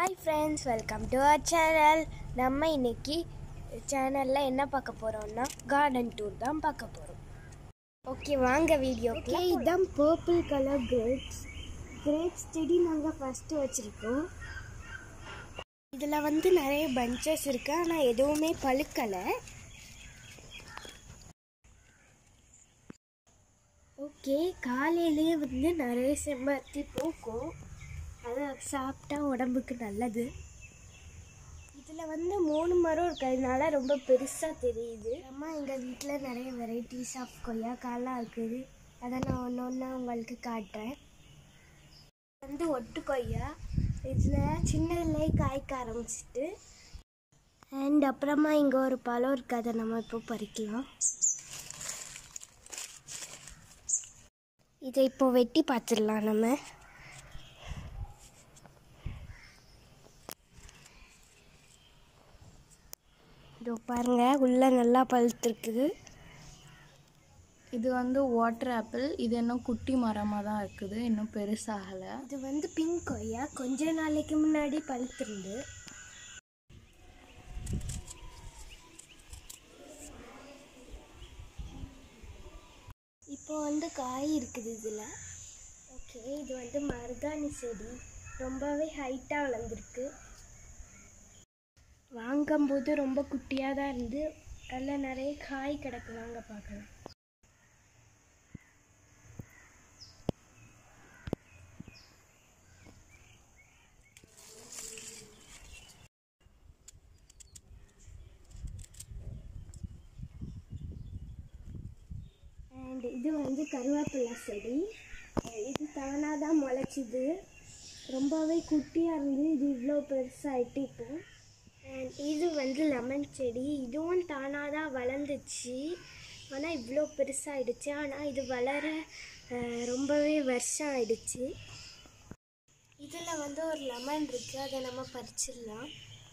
hi friends welcome to அவர் channel நம்ம இன்னைக்கு சேனலில் என்ன பார்க்க போகிறோம்னா கார்டன் டூர் தான் பார்க்க போகிறோம் ஓகே வாங்க வீடியோக்கு இதுதான் பர்பிள் கலர் கிரேப்ஸ் கிரேப்ஸ் செடி நாங்கள் ஃபஸ்ட்டு வச்சுருக்கோம் இதில் வந்து நிறைய பஞ்சஸ் இருக்கு ஆனால் எதுவுமே பழுக்கலை ஓகே காலையிலேயே வந்து நிறைய செம்பருத்தி பூக்கும் அதை சாப்பிட்டா உடம்புக்கு நல்லது இதில் வந்து மூணு மரம் இருக்கிறதுனால ரொம்ப பெருசாக தெரியுது அம்மா எங்கள் வீட்டில் நிறைய வெரைட்டிஸ் ஆஃப் கொய்யாக்காலாம் இருக்குது அதை நான் ஒன்று ஒன்றா உங்களுக்கு காட்டுறேன் இது வந்து ஒட்டு கொய்யா இதில் சின்னதுலேயே காய்க்க ஆரம்பிச்சிட்டு அண்ட் அப்புறமா இங்கே ஒரு பழம் இருக்குது அதை நம்ம இப்போ பறிக்கலாம் இதை இப்போ வெட்டி பார்த்துடலாம் நம்ம இதோ பாருங்க உள்ள நல்லா பழுத்துருக்குது இது வந்து வாட்டர் ஆப்பிள் இது இன்னும் குட்டி மரமாக தான் இருக்குது இன்னும் பெருசாகலை இது வந்து பிங்க் கொய்யா கொஞ்ச நாளைக்கு முன்னாடி பழுத்திருந்து இப்போ வந்து காய் இருக்குது இதில் ஓகே இது வந்து மருதாணி செடி ரொம்பவே ஹைட்டாக வளர்ந்துருக்கு வாங்கும்போது ரொம்ப குட்டியாக தான் இருந்து அதில் நிறைய காய் கிடக்கு வாங்க பார்க்கலாம் அண்ட் இது வந்து கருவேப்பிலை செடி இது தானாக தான் முளைச்சிது ரொம்பவே குட்டியாக இருந்து இது இவ்வளோ பெருசாகிட்டு இப்போ அண்ட் இது வந்து லெமன் செடி இதுவும் தானாக தான் வளர்ந்துச்சு ஆனால் இவ்வளோ பெருசாகிடுச்சு ஆனால் இது வளர அஹ், ரொம்பவே வருஷம் ஆயிடுச்சு இதில் வந்து ஒரு லெமன் இருக்குது அதை நம்ம பறிச்சிடலாம்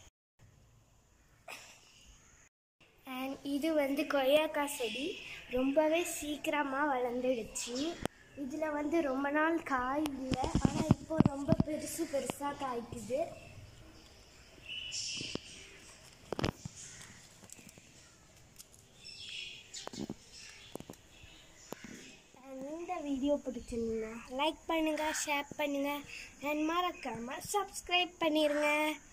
அண்ட் இது வந்து கொய்யாக்காய் செடி ரொம்பவே சீக்கிரமாக வளர்ந்துடுச்சு இதில் வந்து ரொம்ப நாள் காய் இல்லை ஆனால் இப்போ ரொம்ப பெருசு பெருசாக காய்க்குது And இந்த வீடியோ பிடிச்சிருந்தா லைக் பண்ணுங்கள் ஷேர் பண்ணுங்கள் அண்ட் மறக்காமல் சப்ஸ்கிரைப் பண்ணிடுங்க